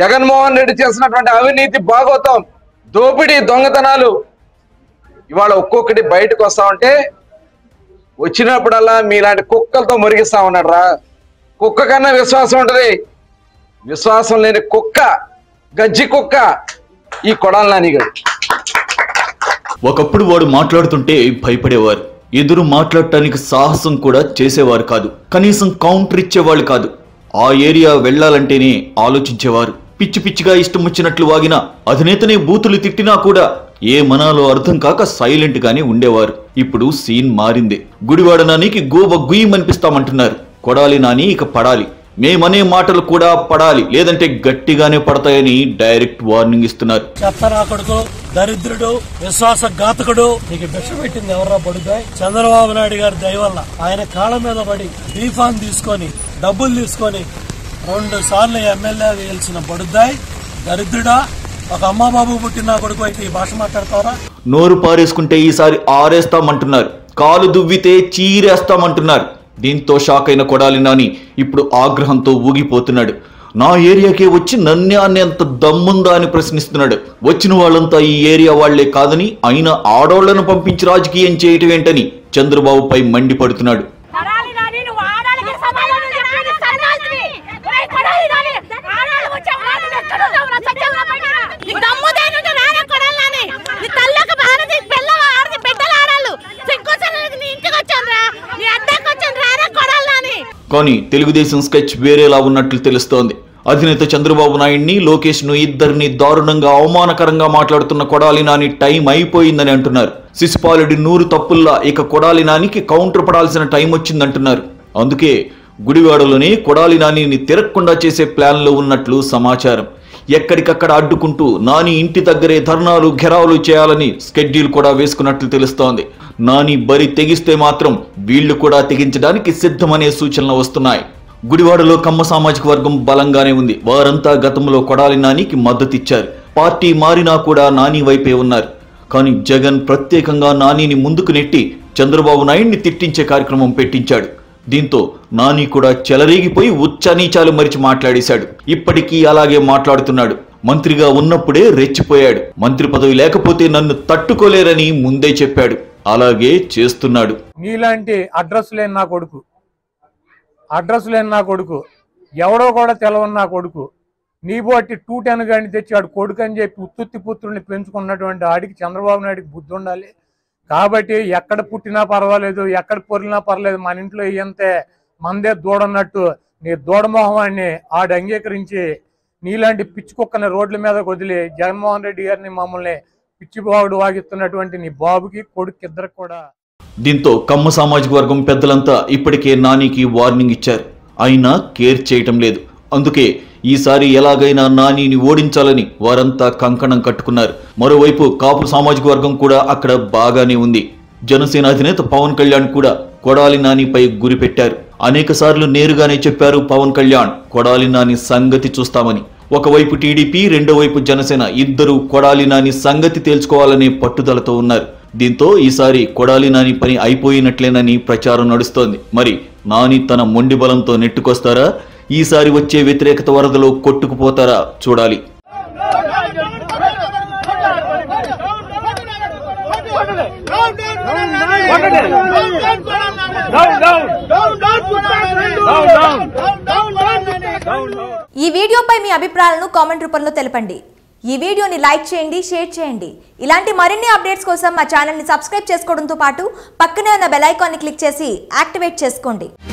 జగన్మోహన్ రెడ్డి చేసినటువంటి అవినీతి భాగోతం దోపిడీ దొంగతనాలు ఇవాళ ఒక్కొక్కటి బయటకు వస్తా ఉంటే వచ్చినప్పుడల్లా మీలాంటి కుక్కలతో మురిగిస్తా ఉన్నాడు రా కుక్క కన్నా విశ్వాసం ఉంటది విశ్వాసం లేని కుక్క గజ్జి కుక్క ఈ కొడాలి నానిగాడు ఒకప్పుడు వాడు మాట్లాడుతుంటే భయపడేవారు ఎదురు మాట్లాడటానికి సాహసం కూడా చేసేవారు కాదు కనీసం కౌంటర్ ఇచ్చేవాళ్ళు కాదు ఆ ఏరియా వెళ్ళాలంటేనే ఆలోచించేవారు పిచ్చి పిచ్చిగా ఇష్టం వచ్చినట్లు వాగిన అధినేతనే బూతులు తిట్టినా కూడా ఏ మనాలో అర్థం కాక సైలెంట్ గానే ఉండేవారు ఇప్పుడు సీన్ మారింది గుడివాడ నానికి గోవ గుయ్యమనిపిస్తామంటున్నారు కొడాలి నాని ఇక పడాలి మేమనే మాటలు కూడా పడాలి లేదంటే గట్టిగానే పడతాయని డైరెక్ట్ వార్నింగ్ ఇస్తున్నారు చెత్తనా కొడుకు దరిద్రుడు విశ్వాసఘాతకుడు నీకు భిక్ష పెట్టింది ఎవర్రా బడుగాయ్ చంద్రబాబు నాయుడు గారి దయ వల్ల ఆయన కాళ్ళ మీద పడి బీఫాన్ తీసుకొని డబ్బులు తీసుకొని రెండు సార్లు ఎమ్మెల్యే గెలిచిన బడుద్దాయ్ దరిద్రుడా ఒక అమ్మ బాబు పుట్టిన కొడుకు అయితే ఈ భాష మాట్లాడతావరా నోరు పారేసుకుంటే ఈసారి ఆరేస్తామంటున్నారు కాలు దువ్వితే చీరేస్తామంటున్నారు దీంతో షాక్ అయిన కొడాలి నాని ఇప్పుడు ఆగ్రహంతో ఊగిపోతున్నాడు నా ఏరియాకే వచ్చి నన్నే అనేంత దమ్ముందా అని ప్రశ్నిస్తున్నాడు వచ్చిన వాళ్ళంతా ఈ ఏరియా వాళ్లే కాదని అయినా ఆడోళ్లను పంపించి రాజకీయం చేయటం ఏంటని చంద్రబాబుపై మండిపడుతున్నాడు కొడాలి నాని నువ్వు ఆడాలికి సమాధానం చెప్పేది సన్నాసివి. ఒరేయ్ కొడాలి నాని, ఆడాలి వచ్చి ఆడాలి ఎక్కడున్నావురా? సత్యంగా బయటకు రా. నీకు దమ్ము ధైర్యం రారా కొడాలి నాని? నీ తల్లకు ఆడది, పిల్లలు ఆడది, బిడ్డలు ఆడాలు. సిగ్గుచలేదు నీ ఇంటికి వచ్చానురా. నీ అద్దెకి వచ్చాను రారా కొడాలి నాని. కానీ తెలుగుదేశం స్కెచ్ వేరేలా ఉన్నట్లు తెలుస్తోంది అధినేత చంద్రబాబు నాయుడిని లోకేష్ ను ఇద్దరిని దారుణంగా అవమానకరంగా మాట్లాడుతున్న కొడాలి నాని టైం అయిపోయిందని అంటున్నారు శిశుపాలుడి నూరు తప్పుల్లా ఇక కొడాలి నానికి కౌంటర్ పడాల్సిన టైం వచ్చిందంటున్నారు అందుకే గుడివాడలోనే కొడాలి నానిని తిరగకుండా చేసే ప్లాన్లో ఉన్నట్లు సమాచారం ఎక్కడికక్కడ అడ్డుకుంటూ నాని ఇంటి దగ్గరే ధర్నాలు ఘెరావులు చేయాలని స్కెడ్యూల్ కూడా వేసుకున్నట్లు తెలుస్తోంది నాని బరి తెగిస్తే మాత్రం వీళ్లు కూడా తెగించడానికి సిద్ధమనే సూచనలు వస్తున్నాయి గుడివాడలో కమ్మ సామాజిక వర్గం బలంగానే ఉంది వారంతా గతంలో కొడాలి నానికి మద్దతిచ్చారు పార్టీ మారినా కూడా నాని వైపే ఉన్నారు కానీ జగన్ ప్రత్యేకంగా నానిని ముందుకు నెట్టి చంద్రబాబు నాయుడిని తిట్టించే కార్యక్రమం పెట్టించాడు దీంతో నాని కూడా చెలరేగిపోయి ఉచ్చనీచాలు మరిచి మాట్లాడేశాడు ఇప్పటికీ అలాగే మాట్లాడుతున్నాడు మంత్రిగా ఉన్నప్పుడే రెచ్చిపోయాడు మంత్రి పదవి లేకపోతే నన్ను తట్టుకోలేరని ముందే చెప్పాడు అలాగే చేస్తున్నాడు నీలాంటి అడ్రస్ లేని నా కొడుకు అడ్రస్ లేని నా కొడుకు ఎవడో కూడా తెలవని నా కొడుకు నీ బట్టి టూ టెన్ గాని తెచ్చి ఆడు కొడుకు అని చెప్పి ఉత్తుత్తి పుత్రుడిని పెంచుకున్నటువంటి ఆడికి చంద్రబాబు నాయుడికి బుద్ధి ఉండాలి కాబట్టి ఎక్కడ పుట్టినా పర్వాలేదు ఎక్కడ పొరిలినా పర్లేదు మన ఇంట్లో ఇయ్యంతే మందే దూడన్నట్టు నీ దూడమోహమాన్ని ఆడు అంగీకరించి నీలాంటి పిచ్చి కుక్కని రోడ్ల మీద వదిలి జగన్మోహన్ రెడ్డి గారిని మమ్మల్ని పిచ్చిబావుడు వాగిస్తున్నటువంటి నీ బాబుకి కొడుకు ఇద్దరికి కూడా దీంతో కమ్మ సామాజిక వర్గం పెద్దలంతా ఇప్పటికే నానికి వార్నింగ్ ఇచ్చారు అయినా కేర్ చేయటం లేదు అందుకే ఈసారి ఎలాగైనా నానిని ఓడించాలని వారంతా కంకణం కట్టుకున్నారు మరోవైపు కాపు సామాజిక వర్గం కూడా అక్కడ బాగానే ఉంది జనసేన అధినేత పవన్ కళ్యాణ్ కూడా కొడాలి నానిపై గురి పెట్టారు అనేక సార్లు నేరుగానే చెప్పారు పవన్ కళ్యాణ్ కొడాలి నాని సంగతి చూస్తామని ఒకవైపు టీడీపీ రెండో వైపు జనసేన ఇద్దరు కొడాలి నాని సంగతి తేల్చుకోవాలనే పట్టుదలతో ఉన్నారు దీంతో ఈసారి కొడాలి నాని పని అయిపోయినట్లేనని ప్రచారం నడుస్తోంది మరి నాని తన మొండి బలంతో నెట్టుకొస్తారా ఈసారి వచ్చే వ్యతిరేకత వరదలో కొట్టుకుపోతారా చూడాలి ఈ వీడియోపై మీ అభిప్రాయాలను కామెంట్ రూపంలో తెలపండి ఈ వీడియోని లైక్ చేయండి షేర్ చేయండి ఇలాంటి మరిన్ని అప్డేట్స్ కోసం మా ఛానల్ని సబ్స్క్రైబ్ చేసుకోవడంతో పాటు పక్కనే ఉన్న బెల్ ఐకాన్ని క్లిక్ చేసి యాక్టివేట్ చేసుకోండి